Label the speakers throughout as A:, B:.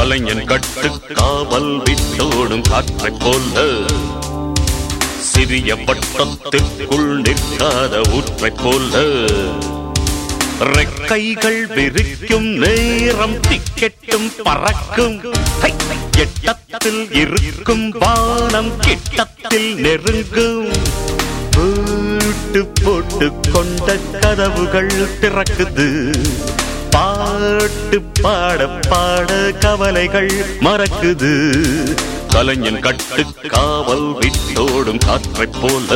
A: கலைஞன் கட்டு காவல் விட்டோடும் காற்றைப் போல சிறிய வட்டத்திற்குள் நிற்காத ஊற்றைப் போல ரெக்கைகள் விரிக்கும் நேரம் திக்கெட்டும் பறக்கும் ஹை, எட்டத்தில் இருக்கும் வானம் கிட்டத்தில் நெருங்கும் வீட்டு போட்டு கொண்ட கதவுகள் திறக்குது பாட்டு பாட பாட கவலைகள் மறக்குது கலைஞன் கட்டு காவல் விட்டோடும் காற்றைப் போல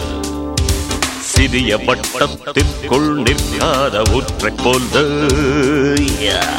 A: சிறிய வட்டத்திற்குள் நிற்காத ஊற்றைப் போல Yeah.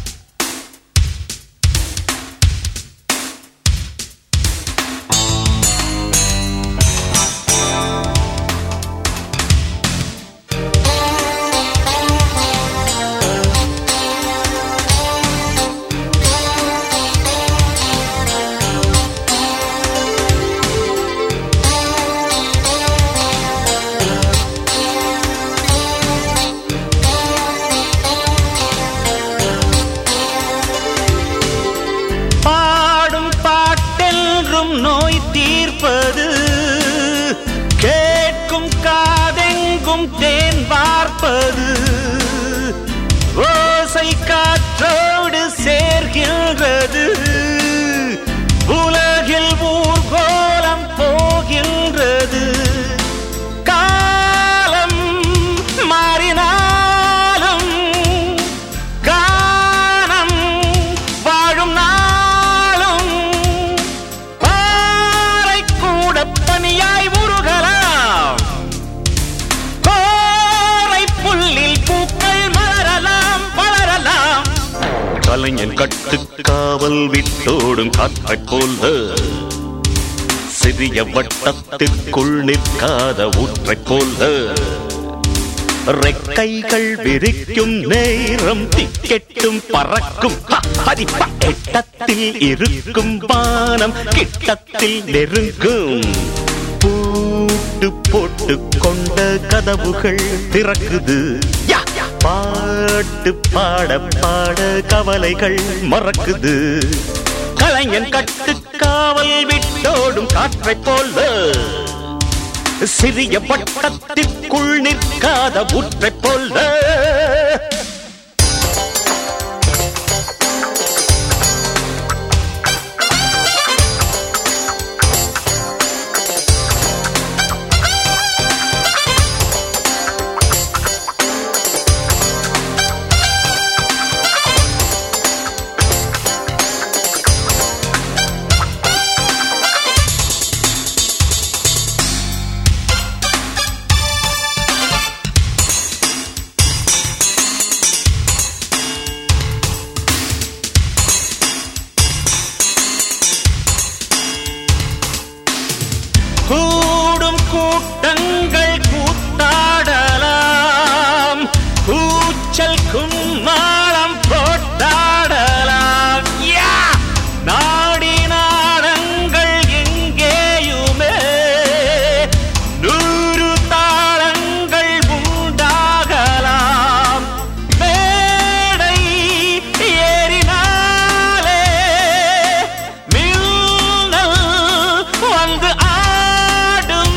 B: பாடும் பாட்டென்றும் நோய் தீர்ப்பது கேட்கும் காதெங்கும் தேன் பார்ப்பது ஓசை காற்றோடு சேர்கின்றது உலகில் ஊர்கோலம் போகின்றது காலம் மாறினாலும் கானம் வாழும் நாளும் பாறை கூட பனியாய் உருகலாம் கோரை புல்லில் பூக்கள் மலரலாம் வளரலாம்
A: கலைஞன் கட்டு காவல் விட்டோடும் காற்றைப் போல சிறிய வட்டத்திற்குள் நிற்காத ஊற்றைப் போல ரெக்கைகள் விரிக்கும் நேரம் திக்கெட்டும் பறக்கும் ஹ, ஹரிப்பா. எட்டத்தில் இருக்கும் வானம் கிட்டத்தில் நெருங்கும் பூட்டு போட்டு கொண்ட கதவுகள் திறக்குது யா, யா. பாட்டு பாட பாட கவலைகள் மறக்குது கலைஞன் கட்டு காவல் விட்டோடும் காற்றைப் போல சிறிய வட்டத்திற்குள் நிற்காத ஊற்றைப் போல
B: கூடும் கூட்டங்கள் கூத்தாடலாம் கூச்சல் கும்மாளம் போட்டாடலாம் யா! நாடி நாடங்கள் எங்கேயுமே நூறு தாளங்கள் உண்டாகலாம் மேடை ஏறினாலே மின்னல் வந்து ஆடும்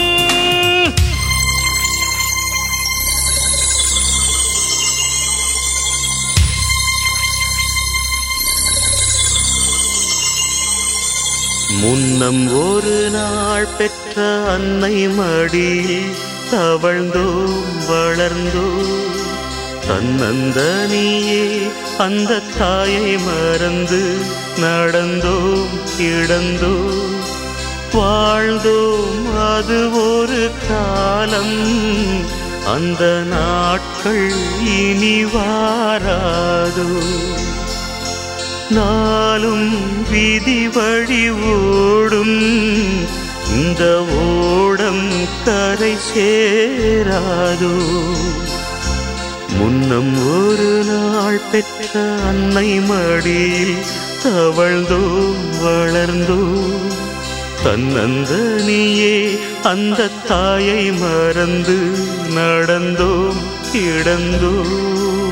A: முன்னம் ஒரு நாள் பெற்ற அன்னை மடியில் தவழ்ந்தோம் வளர்ந்தோம் தன்னந்தனியே அந்த தாயை மறந்து நடந்தோம் கிடந்தோம் வாழ்ந்தோம் அது ஒரு காலம் அந்த நாட்கள் இனி வாராதோ நாளும் விதி வழி ஓடும் இந்த ஓடம் கரை சேராதோ முன்னம் ஒரு நாள் பெற்ற அன்னை மடியில் தவழ்ந்தோம் வளர்ந்தோம் தன்னந்தனியே அந்த தாயை மறந்து நடந்தோம் கிடந்தோம்